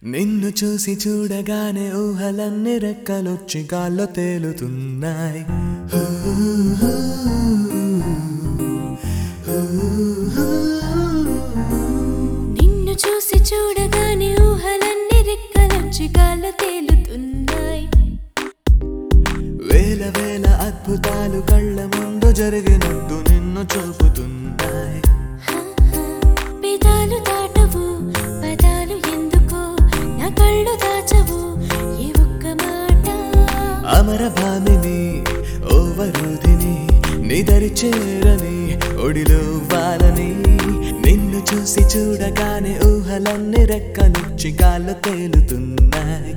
నిన్ను చూసి చూడగానే ఊహలన్నీ రెక్కలొచ్చి గాల్లో తేలుతున్నాయి నిన్ను చూసి చూడగానే ఊహలన్నీ రెక్కలొచ్చి గాల్లో తేలుతున్నాయి వేల వేల అద్భుతాలు కళ్ళ ముందు జరిగినట్టు నిన్ను చూపుతున్నాయి పెదాలు దాటవు పదాలు ఎందుకో నా కళ్ళు దాచవు ఏ ఒక్క మాట అమరభామిని ఓవరోధిని నిదరి చేరని ఒడిలో వాలని నిన్ను చూసి చూడగానే ఊహలన్నీ రెక్కలొచ్చి గాల్లో తేలుతున్నాయి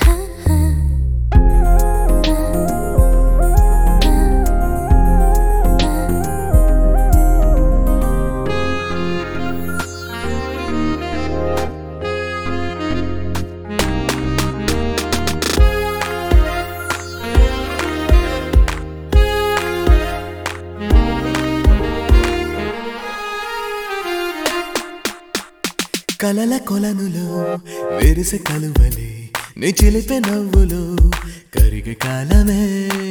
కలల కొలనులో విరిసె కలువలే నీ చిలిపే నవ్వులు కరిగే కాలమే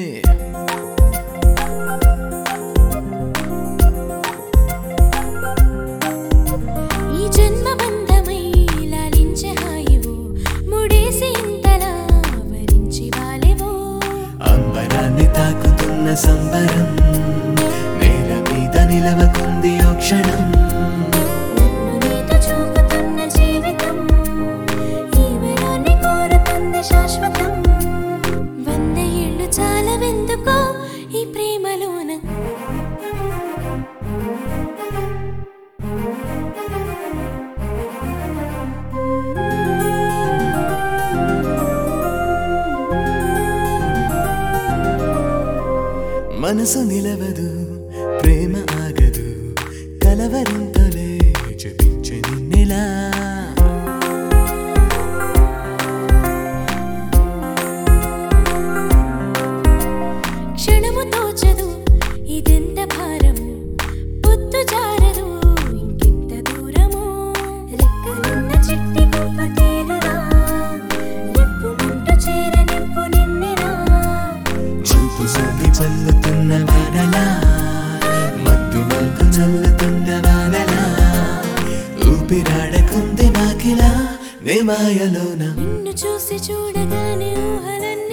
ఈ జన్మ బంధమై లాలించే హాయివు ముడేసి ఇంతలా వరించి వాలేవో అంబరాన్ని తాకుతున్న సంబరం నేల మీద నిలవకుంది ఓ క్షణం నన్ను నీతో చూపుతున్న జీవితం ఈ వేళాన్ని కోరుతుంది శాశ్వతం వంద ఏళ్ళు చాలవెందుకో ఈ ప్రేమలోన మనసు నిలవదు ప్రేమ ఆగదు కలవరింతలే జపించే నిన్నెలా క్షణము తోచదు ఇదెంత భారము పొత్తు జారదు ఇంకెంత దూరము రెక్కలున్న చిట్టి గొప్ప తేలురా రెప్పు ముంటు చేర నిప్పు నిన్నెరా చూపు సోకి చల్లుతున్న వానలా మత్తు మల్కు చల్లుతున్న వానలా ఊపిరాడకుంది నాకిలా నే మాయలోన నిన్ను చూసి చూడగానే ఊహలన్నీ